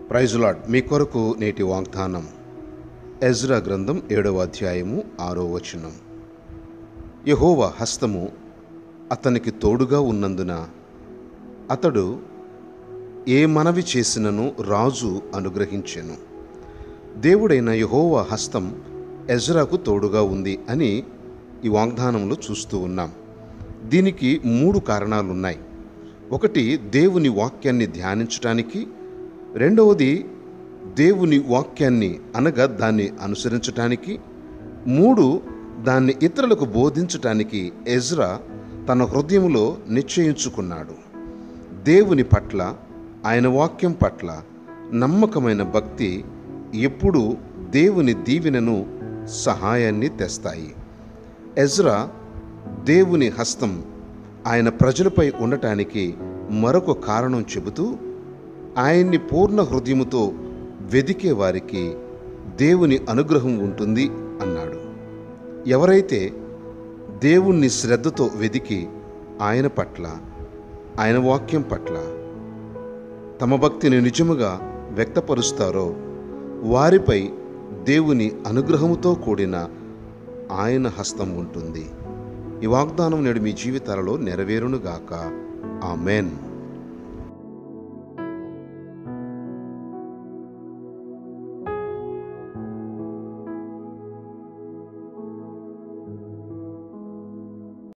ప్రైజులాడ్ మీ కొరకు నేటి వాగ్దానం ఎజ్రా గ్రంథం ఏడవ అధ్యాయము ఆరో వచనం యహోవ హస్తము అతనికి తోడుగా ఉన్నందున అతడు ఏ మనవి చేసినను రాజు అనుగ్రహించెను దేవుడైన యహోవ హస్తం ఎజ్రాకు తోడుగా ఉంది అని ఈ వాగ్దానంలో చూస్తూ ఉన్నాం దీనికి మూడు కారణాలున్నాయి ఒకటి దేవుని వాక్యాన్ని ధ్యానించటానికి రెండవది దేవుని వాక్యాన్ని అనగా దాన్ని అనుసరించటానికి మూడు దాన్ని ఇతరులకు బోధించటానికి ఎజ్రా తన హృదయంలో నిశ్చయించుకున్నాడు దేవుని పట్ల ఆయన వాక్యం పట్ల నమ్మకమైన భక్తి ఎప్పుడూ దేవుని దీవెనను సహాయాన్ని తెస్తాయి ఎజ్రా దేవుని హస్తం ఆయన ప్రజలపై ఉండటానికి మరొక కారణం చెబుతూ ఆయన్ని పూర్ణ హృదయముతో వెదికే వారికి దేవుని అనుగ్రహం ఉంటుంది అన్నాడు ఎవరైతే దేవుణ్ణి శ్రద్ధతో వెదికి ఆయన పట్ల ఆయన వాక్యం పట్ల తమ భక్తిని నిజముగా వ్యక్తపరుస్తారో వారిపై దేవుని అనుగ్రహముతో కూడిన ఆయన హస్తం ఉంటుంది ఈ వాగ్దానం నేడు మీ జీవితాలలో నెరవేరునుగాక ఆమెన్